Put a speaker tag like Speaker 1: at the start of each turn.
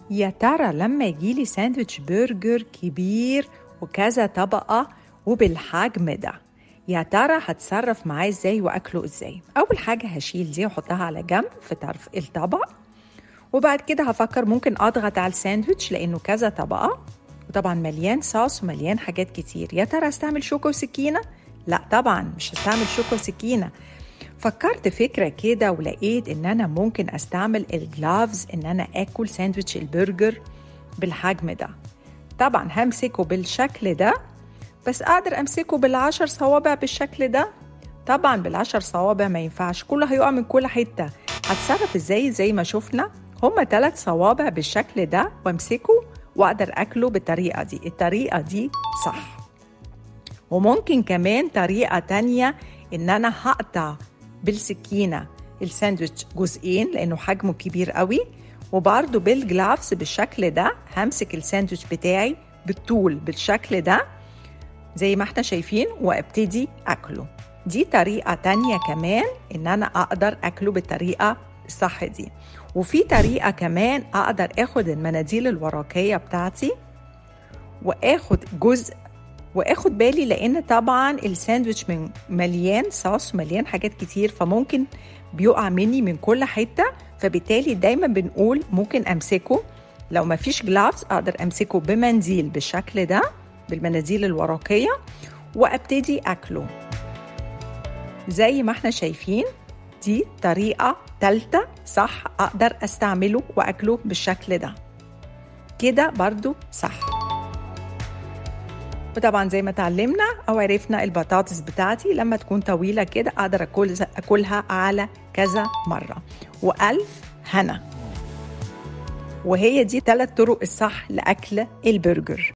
Speaker 1: يا ترى لما يجيلي ساندويتش برجر كبير وكذا طبقة وبالحجم ده يا ترى هتصرف معاه ازاي واكله ازاي اول حاجة هشيل دي واحطها على جنب في طرف الطبق وبعد كده هفكر ممكن اضغط على الساندويتش لانه كذا طبقة وطبعا مليان صوص ومليان حاجات كتير يا ترى استعمل شوكة وسكينة لا طبعا مش هستعمل شوكة وسكينة فكرت فكرة كده ولقيت إن أنا ممكن أستعمل الجلافز إن أنا آكل ساندويتش البرجر بالحجم ده طبعا همسكه بالشكل ده بس أقدر أمسكه بالعشر صوابع بالشكل ده طبعا بالعشر صوابع ما ينفعش كله هيقع من كل حتة هتصرف ازاي زي ما شفنا هما ثلاث صوابع بالشكل ده وامسكه واقدر اكله بالطريقة دي الطريقة دي صح وممكن كمان طريقة تانية ان انا هقطع بالسكينة الساندويتش جزئين لأنه حجمه كبير قوي وبرضه بالجلافز بالشكل ده همسك الساندويتش بتاعي بالطول بالشكل ده زي ما احنا شايفين وابتدي أكله دي طريقة تانية كمان إن أنا أقدر أكله بالطريقة الصح دي وفي طريقة كمان أقدر أخد المناديل الورقية بتاعتي وآخد جزء واخد بالي لان طبعا الساندويتش من مليان صوص مليان حاجات كتير فممكن بيقع مني من كل حته فبالتالي دايما بنقول ممكن امسكه لو ما فيش جلافز اقدر امسكه بمنديل بالشكل ده بالمناديل الورقيه وابتدي اكله زي ما احنا شايفين دي طريقه ثالثه صح اقدر استعمله واكله بالشكل ده كده برضو صح وطبعا زي ما اتعلمنا او عرفنا البطاطس بتاعتي لما تكون طويله كده اقدر أكل اكلها على كذا مره والف هنا وهي دي ثلاث طرق الصح لاكل البرجر